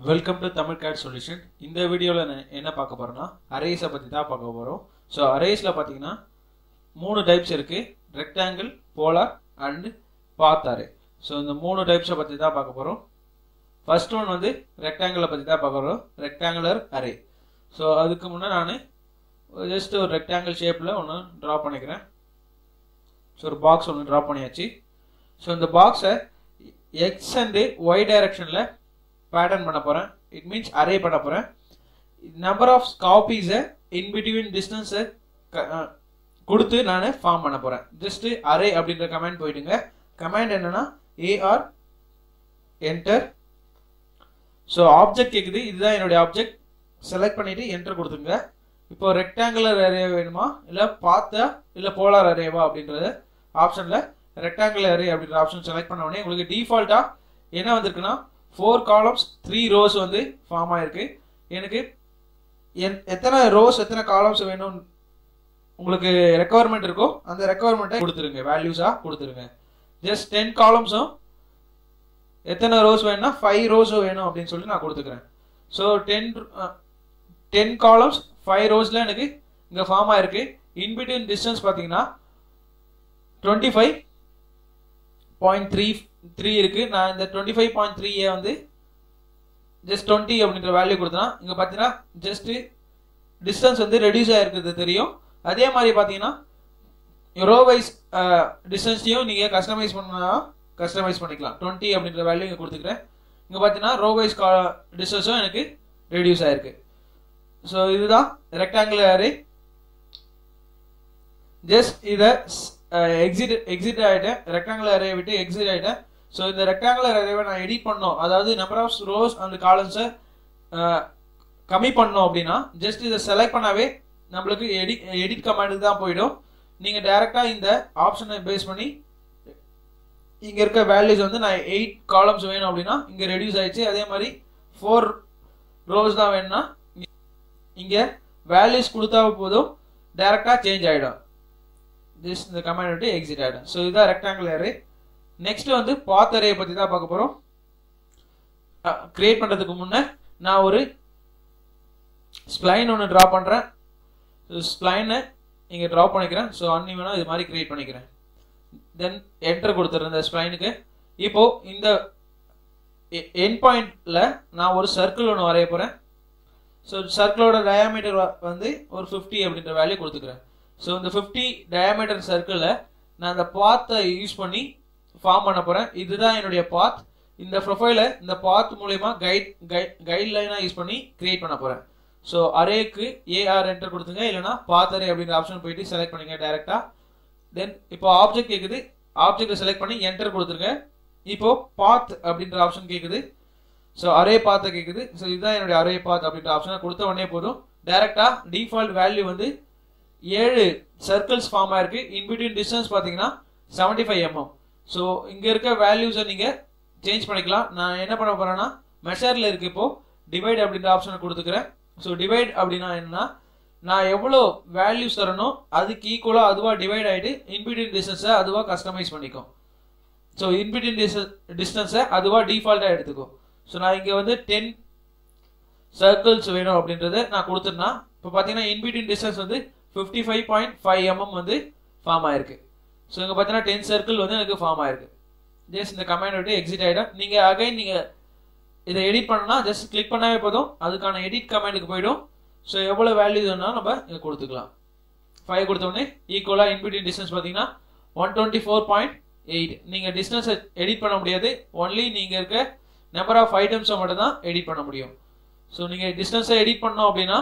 welcome to Tamil CAD solution இந்த வீடியோவில் என்ன பார்க்க போறோம்னா அரேஸை பற்றி தான் பார்க்க போகிறோம் ஸோ அரேஸில் பார்த்தீங்கன்னா மூணு டைப்ஸ் இருக்கு rectangle polar and path array so இந்த மூணு டைப்ஸை பற்றி தான் பார்க்க போகிறோம் ஃபர்ஸ்ட் ஒன் வந்து ரெக்டாங்கிளை பற்றி தான் பார்க்க போகிறோம் ரெக்டாங்குலர் அரே ஸோ அதுக்கு முன்னே நான் ஜஸ்ட் ஒரு ரெக்டாங்கிள் ஷேப்பில் ஒன்று ட்ரா பண்ணிக்கிறேன் ஸோ ஒரு பாக்ஸ் ஒன்று ட்ரா பண்ணியாச்சு ஸோ இந்த பாக்ஸை எக்ஸ் அண்டு ஒய் டைரக்ஷனில் பேட்டர்ன் பண்ண போகிறேன் இட் மீன்ஸ் அரே பண்ண போகிறேன் நம்பர் ஆஃப் காப்பீஸை இன் பிட்வீன் டிஸ்டன்ஸை கொடுத்து நான் ஃபார்ம் பண்ண போகிறேன் ஜஸ்ட் அரே அப்படின்ற கமெண்ட் போயிடுங்க கமெண்ட் என்னன்னா ஏஆர் என்டர் ஸோ ஆப்ஜெக்ட் கேட்குது இதுதான் என்னுடைய ஆப்ஜெக்ட் செலக்ட் பண்ணிட்டு என்டர் கொடுத்துங்க இப்போ ரெக்டாங்குலர் அரே வேணுமா இல்லை பார்த்தா இல்லை போலார் அரேவா அப்படின்றது ஆப்ஷனில் ரெக்டாங்குலர் அரே அப்படின்ற ஆப்ஷன் செலக்ட் பண்ண உடனே உங்களுக்கு டிஃபால்ட்டாக என்ன வந்திருக்குன்னா ஃபோர் காலம்ஸ் த்ரீ ரோஸ் வந்து ஃபார்ம் ஆயிருக்கு எனக்கு என் எத்தனை ரோஸ் எத்தனை காலம்ஸ் வேணும் உங்களுக்கு ரெக்குவயர்மெண்ட் இருக்கோ அந்த ரெக்குவயர்மெண்ட்டை கொடுத்துருங்க வேல்யூஸாக கொடுத்துருங்க ஜஸ்ட் டென் காலம்ஸும் எத்தனை ரோஸ் வேணும்னா ஃபைவ் ரோஸும் வேணும் அப்படின்னு சொல்லி நான் கொடுத்துக்கிறேன் so ten ten columns five ரோஸில் எனக்கு இங்கே ஃபார்ம் ஆயிருக்கு இன்பிட்வீன் டிஸ்டன்ஸ் பார்த்தீங்கன்னா twenty five point three three இருக்கு நான் இந்த டுவெண்ட்டி ஃபைவ் பாயிண்ட் த்ரீ வந்து ஜஸ்ட் டுவெண்ட்டி அப்படின்ற வேல்யூ கொடுத்தனா இங்கே பார்த்தீங்கன்னா ஜஸ்ட் டிஸ்டன்ஸ் வந்து ரெடியூஸ் ஆயிருக்கிறது தெரியும் அதே மாதிரி பார்த்தீங்கன்னா ரோ வைஸ் டிஸ்டன்ஸையும் நீங்கள் கஸ்டமைஸ் பண்ணா கஸ்டமைஸ் பண்ணிக்கலாம் டுவெண்ட்டி அப்படின்ற வேல்யூ இங்கே கொடுத்துக்கிறேன் இங்கே பார்த்தீங்கன்னா ரோ வைஸ் டிஸ்டன்ஸும் எனக்கு ரெடியூஸ் ஆயிருக்கு ஸோ இதுதான் ரெக்டாங்குலர் அரே ஜஸ்ட் இதை எக்ஸிட் எக்ஸிட் ஆகிட்டேன் ரெக்டாங்குலர் அரே விட்டு எக்ஸிட் ஆகிட்டேன் ஸோ இந்த ரெக்டாங்குலர் அரேவை நான் எடிட் பண்ணோம் அதாவது நம்பர் ஆஃப் ரோஸ் அண்ட் காலம்ஸை கம்மி பண்ணோம் அப்படின்னா ஜஸ்ட் இதை செலக்ட் பண்ணாவே நம்மளுக்கு எடிட் எடிட் கமாண்டுக்கு தான் போயிடும் நீங்கள் டைரெக்டாக இந்த ஆப்ஷனை பேஸ் பண்ணி இங்கே இருக்க வேல்யூஸ் வந்து நான் எயிட் காலம்ஸ் வேணும் அப்படின்னா இங்கே ரெடியூஸ் ஆயிடுச்சு அதே மாதிரி ஃபோர் ரோஸ் தான் வேணும்னா இங்கே வேல்யூஸ் கொடுத்தா போதும் டைரெக்டாக சேஞ்ச் ஆகிடும் ஜஸ்ட் இந்த கமெண்ட் விட்டு எக்ஸிட் ஆகிடும் ஸோ இதுதான் ரெக்டாங்குலர் அரே நெக்ஸ்ட் வந்து பாத் அரே பற்றி தான் பார்க்க போகிறோம் கிரியேட் பண்ணுறதுக்கு முன்னே நான் ஒரு ஸ்ப்ளைன் ஒன்று ட்ரா பண்ணுறேன் ஸ்ப்ளைனை இங்கே ட்ரா பண்ணிக்கிறேன் ஸோ அன்னிவனாக இது மாதிரி கிரியேட் பண்ணிக்கிறேன் தென் என்டர் கொடுத்துறேன் இந்த ஸ்ப்ளைனுக்கு இப்போ இந்த என் பாயிண்ட்ல நான் ஒரு சர்க்கிள் ஒன்று வரைய போகிறேன் ஸோ சர்க்கிளோட டயாமீட்டர் வந்து ஒரு ஃபிஃப்டி அப்படின்ற வேல்யூ கொடுத்துக்கிறேன் ஸோ இந்த ஃபிஃப்டி டயாமீட்டர் சர்க்கிளில் நான் அந்த பாத்தை யூஸ் பண்ணி ஃபார்ம் பண்ண போகிறேன் இதுதான் என்னுடைய பாத் இந்த ப்ரொஃபைலை இந்த பாத் மூலயமா கைட் கைட் லைனாக யூஸ் பண்ணி கிரியேட் பண்ண போகிறேன் ஸோ அரேக்கு ஏஆர் என்டர் கொடுத்துங்க இல்லைனா பாத் அரே அப்படின்ற ஆப்ஷன் போயிட்டு செலக்ட் பண்ணிங்க டேரெக்டாக தென் இப்போ ஆப்ஜெக்ட் கேட்குது ஆப்ஜெக்டை செலக்ட் பண்ணி என்டர் கொடுத்துருங்க இப்போ பாத் அப்படின்ற ஆப்ஷன் கேட்குது ஸோ அரே பாத்தை கேட்குது ஸோ இதுதான் என்னுடைய அரே பாத் அப்படின்ற ஆப்ஷனை கொடுத்த உடனே போதும் டேரெக்டாக டிஃபால்ட் வேல்யூ வந்து ஏழு சர்க்கிள்ஸ் ஃபார்ம் ஆயிருக்கு இன் பிட்வீன் டிஸ்டன்ஸ் பார்த்தீங்கன்னா செவன்டி ஃபைவ் எம்எம் ஸோ இங்கே இருக்க வேல்யூஸை நீங்கள் சேஞ்ச் பண்ணிக்கலாம் நான் என்ன பண்ண போகிறேன்னா மெஷரில் இருக்கு இப்போ டிவைட் அப்படின்ற ஆப்ஷனை கொடுத்துக்கிறேன் ஸோ டிவைட் அப்படின்னா என்னன்னா நான் எவ்வளோ வேல்யூஸ் தரணும் அதுக்கு ஈக்குவலாக அதுவாக டிவைட் ஆகிட்டு இன்பிட்வீன் டிஸ்டன்ஸை அதுவாக கஸ்டமைஸ் பண்ணிக்கும் ஸோ இன்பிட்வீன் டிஸ்டன்ஸை அதுவாக டிஃபால்ட்டாக எடுத்துக்கும் ஸோ நான் இங்கே வந்து டென் சர்க்கிள்ஸ் வேணும் அப்படின்றத நான் கொடுத்துருந்தா இப்போ பார்த்தீங்கன்னா இன்பிட்வீன் டிஸ்டன்ஸ் வந்து fifty five point five mm வந்து ஃபார்ம் ஆயிருக்கு ஸோ இங்கே பார்த்தீங்கன்னா டென் சர்க்கிள் வந்து எனக்கு ஃபார்ம் ஆயிருக்கு ஜஸ்ட் இந்த கமெண்ட் விட்டு எக்ஸிட் ஆகிடும் நீங்கள் அகைன் நீங்கள் இதை எடிட் பண்ணனா ஜஸ்ட் கிளிக் பண்ணாவே போதும் அதுக்கான எடிட் கமெண்ட்டுக்கு போயிடும் ஸோ எவ்வளோ வேல்யூஸ் வேணாலும் நம்ம இங்கே கொடுத்துக்கலாம் ஃபைவ் கொடுத்தோடனே ஈக்குவலாக இன்பிட்வீன் டிஸ்டன்ஸ் பார்த்தீங்கன்னா one twenty four point eight நீங்கள் டிஸ்டன்ஸை எடிட் பண்ண முடியாது ஒன்லி நீங்கள் இருக்க நம்பர் ஆஃப் ஐட்டம்ஸை மட்டும் தான் எடிட் பண்ண முடியும் ஸோ நீங்கள் டிஸ்டன்ஸை எடிட் பண்ணோம் அப்படின்னா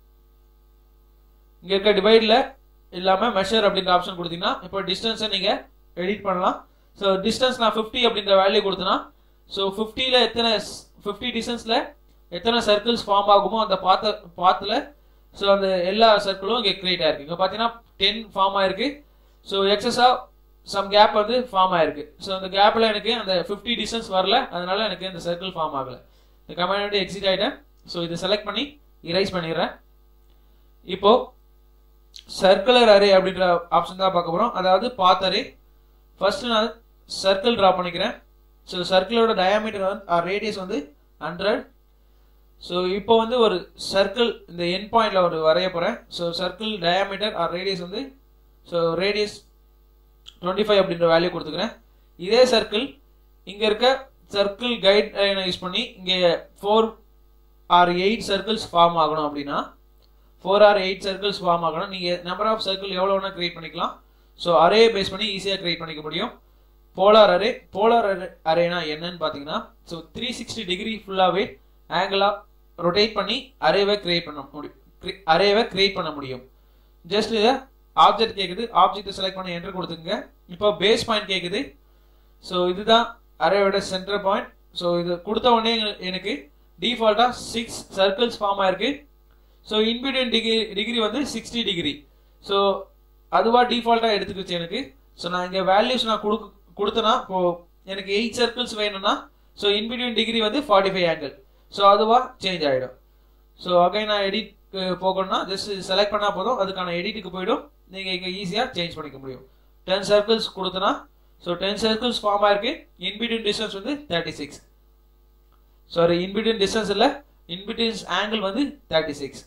இங்கே இருக்க டிவைடில் இல்லாமல் மெஷர் அப்படின்ற ஆப்ஷன் கொடுத்தீங்கன்னா இப்போ டிஸ்டன்ஸை நீங்கள் எடிட் பண்ணலாம் ஸோ டிஸ்டன்ஸ் நான் ஃபிஃப்டி அப்படின்ற வேல்யூ கொடுத்தனா ஸோ ஃபிஃப்டியில் எத்தனை ஃபிஃப்டி டிஸ்டன்ஸில் எத்தனை சர்க்கிள்ஸ் ஃபார்ம் ஆகுமோ அந்த பாத்த பாத்தில் ஸோ அந்த எல்லா சர்க்கிளும் இங்கே கிரியேட் ஆயிருக்கு இங்கே பார்த்தீங்கன்னா டென் ஃபார்ம் ஆயிருக்கு ஸோ எக்ஸஸாக சம் கேப் வந்து ஃபார்ம் ஆயிருக்கு ஸோ அந்த கேப்பில் எனக்கு அந்த ஃபிஃப்டி டிஸ்டன்ஸ் வரல அதனால எனக்கு இந்த சர்க்கிள் ஃபார்ம் ஆகலை இந்த கமெண்ட் எக்ஸிட் ஆகிட்டேன் ஸோ இதை செலக்ட் பண்ணி இரைஸ் பண்ணிடுறேன் இப்போ சர்க்குலர் அரே அப்படின்ற ஆப்ஷன் தான் பார்க்க போகிறோம் அதாவது பாத் அரே ஃபர்ஸ்ட் நான் சர்க்கிள் ட்ரா பண்ணிக்கிறேன் ஸோ சர்க்கிளோட டயாமீட்டர் வந்து ரேடியஸ் வந்து ஹண்ட்ரட் ஸோ இப்போ வந்து ஒரு சர்க்கிள் இந்த என் பாயிண்ட்ல ஒரு வரைய போறேன் so circle diameter or radius வந்து ஸோ ரேடியஸ் டுவெண்ட்டி ஃபைவ் அப்படின்ற வேல்யூ கொடுத்துக்கிறேன் இதே சர்க்கிள் இங்க இருக்க சர்க்கிள் கைட் லைனை யூஸ் பண்ணி இங்க four or eight circles form ஆகணும் அப்படின்னா four or eight circles form ஆகணும் நீங்க நம்பர் ஆஃப் சர்க்கிள் எவ்வளோ வேணா கிரியேட் பண்ணிக்கலாம் ஸோ அரே பேஸ் பண்ணி ஈஸியாக கிரியேட் பண்ணிக்க முடியும் போலார் அரே போலார் அரேனா என்னன்னு பார்த்தீங்கன்னா ஸோ த்ரீ சிக்ஸ்டி டிகிரி ஃபுல்லாகவே ஆங்கிளாக ரொட்டேட் பண்ணி அரேவை கிரியேட் பண்ண முடியும் அரேவை கிரியேட் பண்ண முடியும் ஜஸ்ட் இதை ஆப்ஜெக்ட் கேட்குது ஆப்ஜெக்ட் செலக்ட் பண்ணி என்டர் கொடுத்துங்க இப்போ பேஸ் பாயிண்ட் கேட்குது ஸோ இதுதான் அரேவோட சென்டர் பாயிண்ட் ஸோ இது கொடுத்த உடனே எனக்கு டிஃபால்ட்டாக சிக்ஸ் சர்க்கிள்ஸ் ஃபார்ம் ஆயிருக்கு ஸோ இன்பிடியன் டிகிரி டிகிரி வந்து சிக்ஸ்டி டிகிரி ஸோ அதுவா டிஃபால்ட்டாக எடுத்துக்கிச்சு எனக்கு ஸோ நான் இங்கே வேல்யூஸ் நான் கொடுக்க கொடுத்தேன்னா இப்போ எனக்கு எயிட் சர்க்கிள்ஸ் வேணும்னா ஸோ இன்பிடியன் டிகிரி வந்து ஃபார்ட்டி ஃபைவ் ஆங்கிள் ஸோ அதுவா சேஞ்ச் ஆகிடும் ஸோ அகைன் நான் எடிட் போகணும்னா ஜஸ்ட் செலக்ட் பண்ணால் போதும் அதுக்கான எடிட்டுக்கு போயிடும் நீங்கள் இங்கே ஈஸியாக சேஞ்ச் பண்ணிக்க முடியும் டென் சர்க்கிள்ஸ் கொடுத்தனா ஸோ டென் சர்க்கிள்ஸ் ஃபார்ம் ஆயிருக்கு இன்பிட்வீன் டிஸ்டன்ஸ் வந்து thirty six sorry in between distance இல்லை இன்பிட்வீன்ஸ் ஆங்கிள் வந்து தேர்ட்டி சிக்ஸ்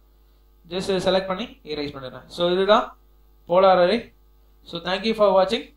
ஜஸ்ட் செலக்ட் பண்ணி இரேஸ் பண்ணிடுறேன் ஸோ இதுதான் polar array so thank you for வாட்சிங்